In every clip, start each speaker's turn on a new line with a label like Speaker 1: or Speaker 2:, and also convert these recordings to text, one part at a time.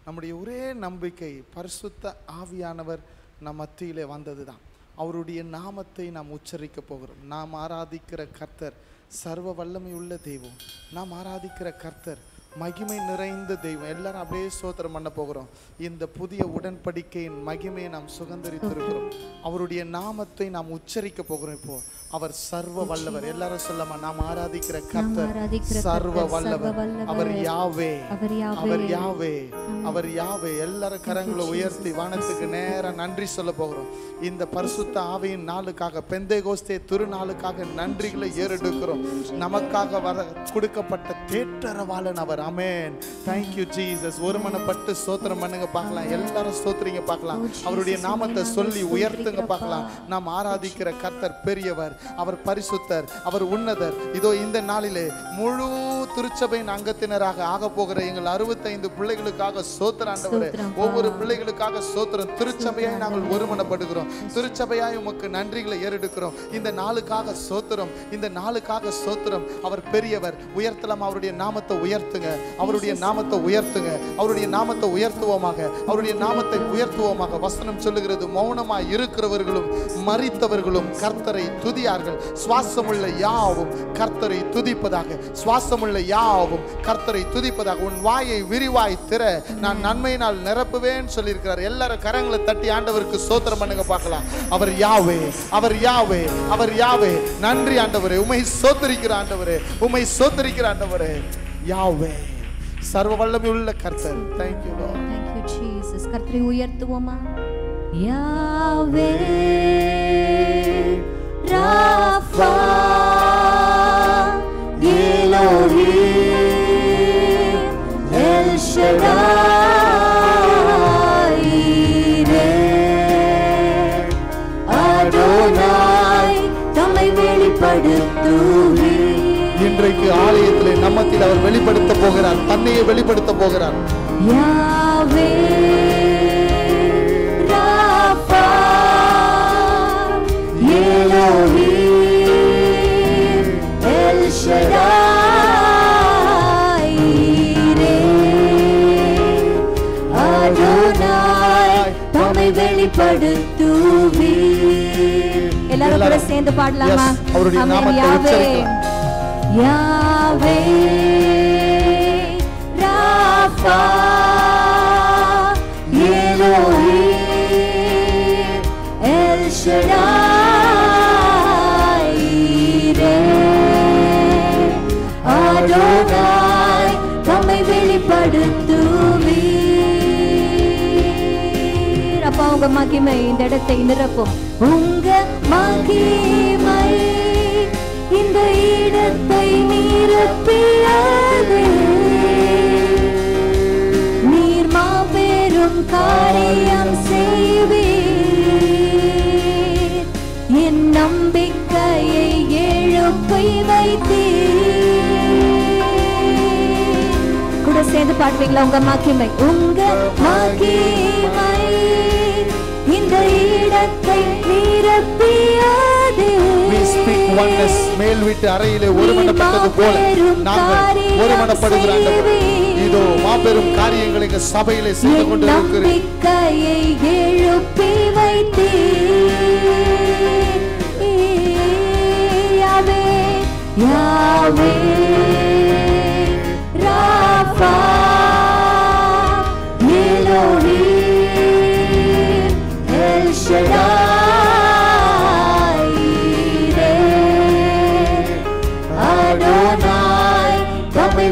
Speaker 1: நம்முடைய ஒரே நம்பிக்கை பரிசுத்த ஆவியானவர் நம் மத்தியிலே வந்தது தான் அவருடைய நாமத்தை நாம் உச்சரிக்க போகிறோம் நாம் ஆராதிக்கிற கர்த்தர் சர்வ வல்லமை உள்ள தெய்வம் நாம் ஆராதிக்கிற கர்த்தர் மகிமை நிறைந்த தெய்வம் எல்லாரும் அப்படியே சோத்திரம் பண்ண போகிறோம் இந்த புதிய உடன்படிக்கையின் மகிமையை நாம் சுதந்திரித்திருக்கிறோம் அவருடைய நாமத்தை நாம் உச்சரிக்க போகிறோம் இப்போ அவர் சர்வ வல்லவர் எல்லாரும் சொல்லமா நாம் ஆராதிக்கிற கர்த்தர்
Speaker 2: ஆராதிக்கிற
Speaker 1: சர்வ
Speaker 2: கர்த்தர்
Speaker 1: வல்லவர்
Speaker 2: சர்வ வல்லவர்.
Speaker 1: அவர் யாவே
Speaker 2: அவர் யாவே.
Speaker 1: அவர் யாவே அவர் யாவே எல்லாரும் கரங்களை உயர்த்தி வானத்துக்கு நேரா நன்றி சொல்ல போகிறோம் இந்த பரிசுத்த ஆவியின் நாளுக்காக பெந்தை கோஸ்தே திருநாளுக்காக நன்றிகளை ஏறெடுக்கிறோம் நமக்காக வர கொடுக்கப்பட்ட தேற்றரவாளன் அவர் அமேன் தேங்க்யூ ஜீசஸ் ஒருமனப்பட்டு ஸ்தோத்திரம் பண்ணுங்க பார்க்கலாம் எல்லாரும் ஸ்தோத்திரிங்க பார்க்கலாம் அவருடைய நாமத்தை சொல்லி உயர்த்துங்க பார்க்கலாம் நாம் ஆராதிக்கிற கர்த்தர் பெரியவர் அவர் பரிசுத்தர் அவர் உன்னதர் இதோ இந்த நாளிலே முழு திருச்சபையின் அங்கத்தினராக ஆக போகிற எங்கள் அறுபத்தைந்து பிள்ளைகளுக்காக சோத்திர ஆண்டவரே
Speaker 2: ஸ்தோத்திரம்.
Speaker 1: ஒவ்வொரு பிள்ளைகளுக்காக சோத்திரம் திருச்சபையாய் நாங்கள் ஒருமனப்படுகிறோம் திருச்சபையாய் உமக்கு நன்றிகளை ஏறெடுக்கிறோம் இந்த நாளுக்காக சோத்திரம் இந்த நாளுக்காக சோத்திரம் அவர் பெரியவர் உயர்த்தலாம் அவருடைய நாமத்தை உயர்த்துங்க அவருடைய நாமத்தை உயர்த்துங்க அவருடைய நாமத்தை உயர்த்துவோமாக அவருடைய நாமத்தை உயர்த்துவோமாக வசனம் சொல்லுகிறது மௌனமாய் இருக்கிறவர்களும் மரித்தவர்களும் கர்த்தரை துதியார்கள் சுவாசமுள்ள யாவும் கர்த்தரை துதிப்பதாக சுவாசமுள்ள யாவும் கர்த்தரை துதிப்பதாக உன் வாயை விரிவாய் திற நான் நன்மையினால் நிரப்புவேன் சொல்லியிருக்கிறார் எல்லாரும் கரங்களை தட்டி ஆண்டவருக்கு சோத்திரம் பண்ணுங்க பார்க்கலாம் அவர் யாவே அவர் யாவே அவர் யாவே நன்றி ஆண்டவரே உமை சோத்தரிக்கிற ஆண்டவரே உமை சோத்தரிக்கிற ஆண்டவரே யாவே சர்வ வல்லமை உள்ள கர்த்தர் தேங்க்யூ
Speaker 2: Thank you, Jesus. கர்த்தரை உயர்த்துவோமா Yahweh Rapha Elohim El Shaddai Jireh Adonai தம்மை வெளிப்படுத்துவே
Speaker 1: இன்றைக்கு ஆலயத்திலே நம்மத்தில் அவர் வெளிப்படுத்த போகிறார் தன்னையே வெளிப்படுத்த போகிறார்
Speaker 2: Yahweh Rapha Elohim El Shaddai Re Adonai தம்மை வெளிப்படுத்துவே எல்லாரும் கூட சேர்ந்து பாடலாமா
Speaker 1: Yes, அவருடைய
Speaker 2: ஆமென்.
Speaker 1: நாமத்தை
Speaker 2: யாவே
Speaker 1: உச்சரிக்கலாம்.
Speaker 2: Yahweh Rapha Elohim El Shaddai Jireh Adonai தம்மை வெளிப்படுத்துவீர் அப்பா உங்க மகிமை இந்த இடத்தை நிரப்பும் உங்க மகிமை இந்த இடத்தை நிரப்பியது நீர் மாபெரும் காரியம் செய்வீர் என் நம்பிக்கையை எழுப்பி வைத்தீர் கூட சேர்ந்து பாடுவீங்களா உங்க மகிமை உங்க மகிமை இந்த இடத்தை நிரப்பியது
Speaker 1: We speak oneness. மேல் வீட்டு அறையிலே ஒருமனப்பட்டது போல நாங்கள் ஒருமனப்படுகிற ஆண்டவரே. இதோ மாபெரும் காரியங்களை எங்க சபையிலே செய்து
Speaker 2: என்
Speaker 1: கொண்டு இருக்கிறேன்
Speaker 2: நம்பிக்கையை எழுப்பி வைத்தீர் Yahweh Yahweh Rapha Elohim El Shaddai Jireh Adonai தம்மை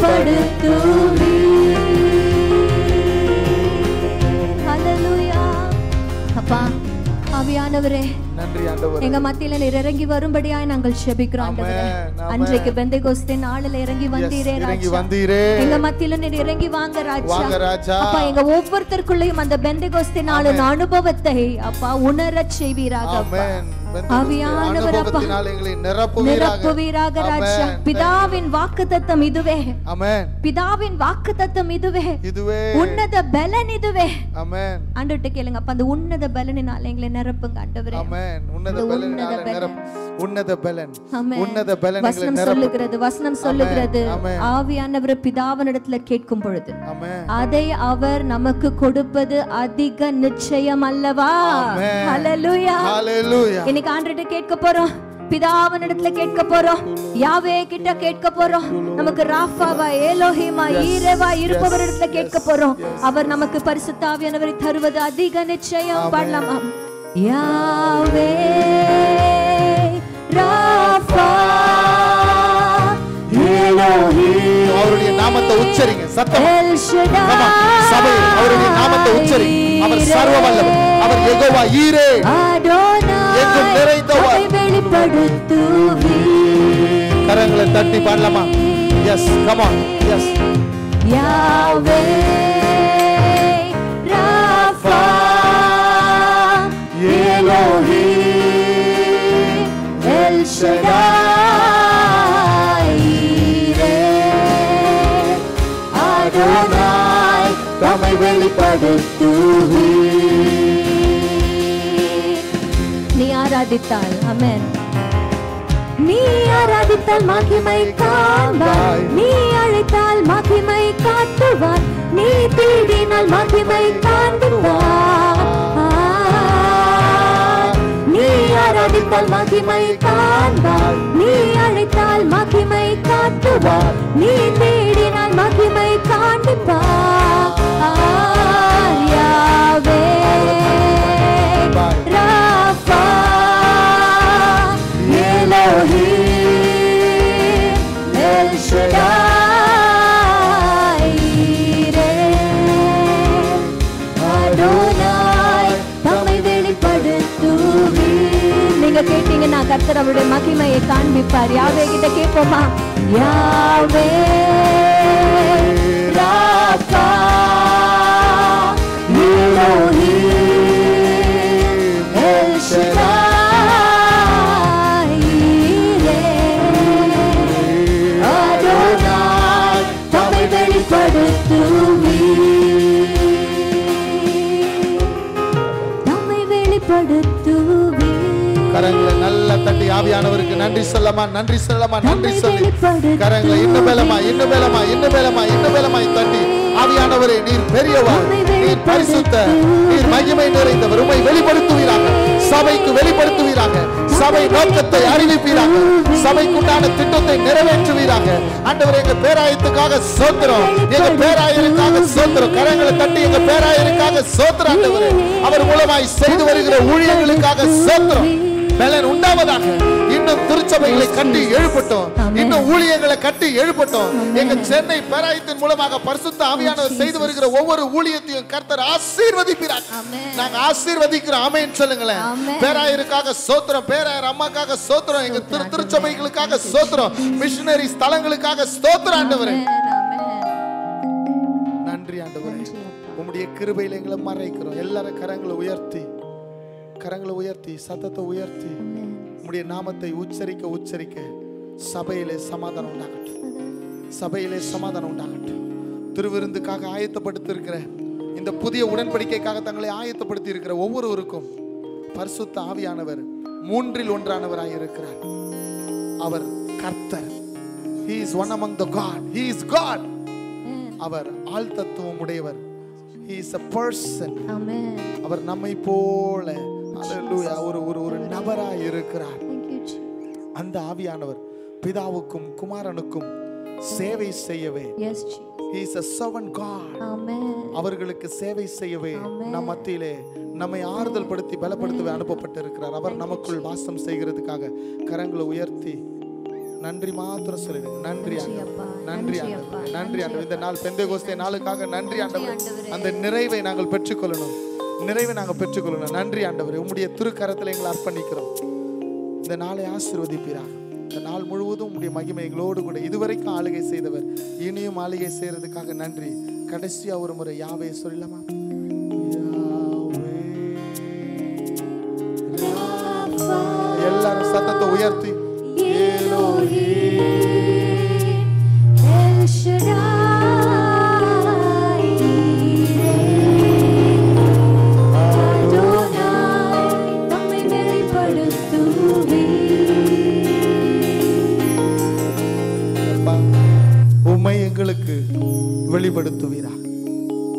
Speaker 2: வெளிப்படுத்துவீர் ஹalleluya அப்பா ஆவியானவரே
Speaker 1: நன்றி ஆண்டவர்
Speaker 2: எங்க மத்தியில நீர் இறங்கி வரும்படியாய் நாங்கள் செபிக்கிறோம் ஆண்டவரே
Speaker 1: ஆமென், ஆமென்.
Speaker 2: அன்றைக்கு பெந்தைகோஸ்தே நாளில் இறங்கி வந்தீரே
Speaker 1: இறங்கி
Speaker 2: ராஜா
Speaker 1: வந்தீரே
Speaker 2: எங்க மத்தியில நீர் இறங்கி வாங்க ராஜா
Speaker 1: வாங்க ராஜா.
Speaker 2: அப்பா எங்க ஒவ்வொருத்தருக்குள்ளேயும் அந்த பெந்தைகோஸ்தே நாளின் அனுபவத்தை அப்பா உணரச் செய்வீராக அப்பா.
Speaker 1: ஆமென்
Speaker 2: ஆவியானவர் அப்பா
Speaker 1: அனுபவத்தினால் எங்களை நிரப்புவீராக
Speaker 2: நிரப்புவீராக ராஜா
Speaker 1: ஆமென்.
Speaker 2: பிதாவின் வாக்குத்தத்தம் இதுவே
Speaker 1: ஆமென்
Speaker 2: பிதாவின் வாக்குத்தத்தம் இதுவே
Speaker 1: இதுவே
Speaker 2: உன்னத பலன் இதுவே
Speaker 1: ஆமென்
Speaker 2: ஆண்டுட்டு கேளுங்க அப்ப அந்த உன்னத பலனினால எங்களை நிரப்புங்க ஆண்டவரே
Speaker 1: ஆமென் உன்னத
Speaker 2: அந்த
Speaker 1: பலனினால
Speaker 2: உன்னத
Speaker 1: நிரப்பு உன்னத பலன்
Speaker 2: ஆமென்.
Speaker 1: உன்னத பலன்களை
Speaker 2: வசனம்
Speaker 1: நிரப்ப
Speaker 2: சொல்லுகிறது வசனம் சொல்லுகிறது
Speaker 1: ஆமென்.
Speaker 2: ஆவியானவர் பிதாவனிடத்துல கேட்கும் பொழுது
Speaker 1: ஆமென்
Speaker 2: அதை அவர் நமக்கு கொடுப்பது அதிக நிச்சயம் அல்லவா
Speaker 1: ஆமென்.
Speaker 2: ஹalleluya
Speaker 1: ஹalleluya
Speaker 2: இன்னைக்கு ஆண்டவர்கிட்ட கேட்க போறோம் பிதாவனிடத்துல கேட்க போறோம் யாவே கிட்ட கேட்க போறோம் நமக்கு ராஃபாவா ஏலோஹிமா ஈரேவா இருப்பவரிடத்துல கேட்க போறோம் அவர் நமக்கு பரிசுத்தாவியானவரை தருவது அதிக நிச்சயம் பாடலாமா யாவே ராஃபா ஏலோஹிம்
Speaker 1: அவருடைய நாமத்தை உச்சரிங்க சத்தம்
Speaker 2: எல் ஷடாய்
Speaker 1: Come on. சபையில் அவருடைய நாமத்தை உச்சரி அவர் சர்வ வல்லவர் அவர் யெகோவா ஈரே
Speaker 2: அடோனாய்
Speaker 1: எங்கும் நிறைந்தவர்.
Speaker 2: அதை வெளிப்படுத்துவீர்.
Speaker 1: கரங்களை தட்டி பாடலாமா yes come on yes
Speaker 2: Yahweh Rapha Elohim El Shaddai Jireh Adonai தம்மை வெளிப்படுத்துவீர். நீ ஆராதித்தால் அமேன் நீ ஆராதித்தால் மகிமை காண்பாய் நீ அழைத்தால் மகிமை காட்டுவாய் நீ தேடினால் மகிமை காண்பாய் நீ ஆராதித்தால் மகிமை காண்பாய் நீ அழைத்தால் மகிமை காட்டுவாய் நீ தேடினால் மகிமை காண்பாய் யாவே Rafah Elohim El Shaddai Yireh Adonai தம்மை வெளிப்படுத்துவீர் நீங்க கேட்டீங்கன்னா கர்த்தர் அவருடைய மகிமையை காண்பிப்பார் யாவே கிட்ட கேட்போமா யாவே Rafah Elohim El Shaddai Yireh Adonai தம்மை வெளிப்படுத்துவீர் தம்மை வெளிப்படுத்துவீர்
Speaker 1: கரங்களை நல்லா தட்டி ஆவியானவருக்கு நன்றி சொல்லமா நன்றி சொல்லமா நன்றி சொல்லி கரங்களை இன்னும் மேலமா இன்னும் மேலமா இன்னும் மேலமா இன்னும் மேலமாய் தட்டி ஆவியானவரே நீர் பெரியவர் நீர் பரிசுத்த நீர் மகிமை நிறைந்தவர் உம்மை வெளிப்படுத்துவீராக சபைக்கு வெளிப்படுத்துவீராக சபை நோக்கத்தை அறிவிப்பீராக சபைக்குண்டான திட்டத்தை நிறைவேற்றுவீராக ஆண்டவர் எங்க பேராயத்துக்காக சோத்திரம் எங்க பேராயருக்காக சோத்திரம் கரங்களை தட்டி எங்க பேராயருக்காக சோத்திரம் ஆண்டவரே அவர் மூலமாய் செய்து வருகிற ஊழியர்களுக்காக சோத்திரம் பலன் உண்டாவதாக இன்னும் திருச்சபைகளை கட்டி எழுப்பட்டும் இன்னும் ஊழியங்களை கட்டி எழுப்பட்டும் எங்க சென்னை பேராயத்தின் மூலமாக பரிசுத்த ஆவியானவர் செய்து வருகிற ஒவ்வொரு ஊழியத்தையும் கர்த்தர் ஆசீர்வதிக்கிறார்
Speaker 2: ஆமென்.
Speaker 1: நாங்க ஆசீர்வதிக்கிறோம் ஆமென் சொல்லுங்களேன்
Speaker 2: ஆமென்.
Speaker 1: பேராயருக்காக சோத்திரம் பேராயர் அம்மாக்காக சோத்திரம் எங்க திரு திருச்சபைகளுக்காக சோத்திரம் மிஷினரி ஸ்தலங்களுக்காக ஸ்தோத்திரம் ஆண்டவரே நன்றி ஆண்டவரே உம்முடைய கிருபையில எங்களை மறைக்கிறோம் எல்லாரும் கரங்களை உயர்த்தி கரங்களை உயர்த்தி சத்தத்தை உயர்த்தி உம்முடைய நாமத்தை உச்சரிக்க உச்சரிக்க சபையிலே சமாதானம் உண்டாகட்டும் சபையிலே சமாதானம் உண்டாகட்டும் திருவிருந்துக்காக ஆயத்தப்படுத்தி இந்த புதிய உடன்படிக்கைக்காக தங்களை ஆயத்தப்படுத்தி இருக்கிற ஒவ்வொருவருக்கும் பரிசுத்த ஆவியானவர் மூன்றில் ஒன்றானவராய் இருக்கிறார் அவர் கர்த்தர் he is one among the god he is god அவர் ஆள் தத்துவம் உடையவர் he is a person
Speaker 2: ஆமென்
Speaker 1: அவர் நம்மை போல Hallelujah. ஒரு ஒரு ஒரு நபராய் இருக்கிறார்
Speaker 2: Thank you, Jesus.
Speaker 1: அந்த ஆவியானவர் பிதாவுக்கும் குமாரனுக்கும் சேவை செய்யவே
Speaker 2: Yes, Jesus.
Speaker 1: he is a servant god
Speaker 2: Amen.
Speaker 1: அவர்களுக்கு சேவை செய்யவே நம் மத்தியிலே நம்மை ஆறுதல் படுத்தி பலப்படுத்தவே அனுப்பப்பட்டிருக்கிறார் அவர் நமக்குள் வாசம் செய்கிறதுக்காக கரங்களை உயர்த்தி நன்றி மாத்திரம் சொல்லிடுங்க நன்றி ஆண்டவரே.
Speaker 2: அப்பா.
Speaker 1: நன்றி
Speaker 2: நன்றி
Speaker 1: ஆண்டவரே.
Speaker 2: அப்பா.
Speaker 1: நன்றி ஆண்டவரே இந்த நாள் பெந்தேகோஸ்தே நாளுக்காக நன்றி ஆண்டவரே
Speaker 2: ஆண்டவரே.
Speaker 1: அந்த நிறைவை நாங்கள் பெற்றுக்கொள்ளணும் நிறைவை நாங்கள் பெற்றுக்கொள்ளணும் நன்றி ஆண்டவரே உம்முடைய திருக்கரத்தில் எங்களை அர்ப்பணிக்கிறோம் இந்த நாளை ஆசீர்வதிப்பீராக இந்த நாள் முழுவதும் உம்முடைய மகிமை எங்களோடு கூட இதுவரைக்கும் ஆளுகை செய்தவர் இனியும் ஆளுகை செய்யறதுக்காக நன்றி கடைசியா ஒரு முறை யாவே சொல்லலாமா யாவே. எல்லாரும் சத்தத்தை உயர்த்தி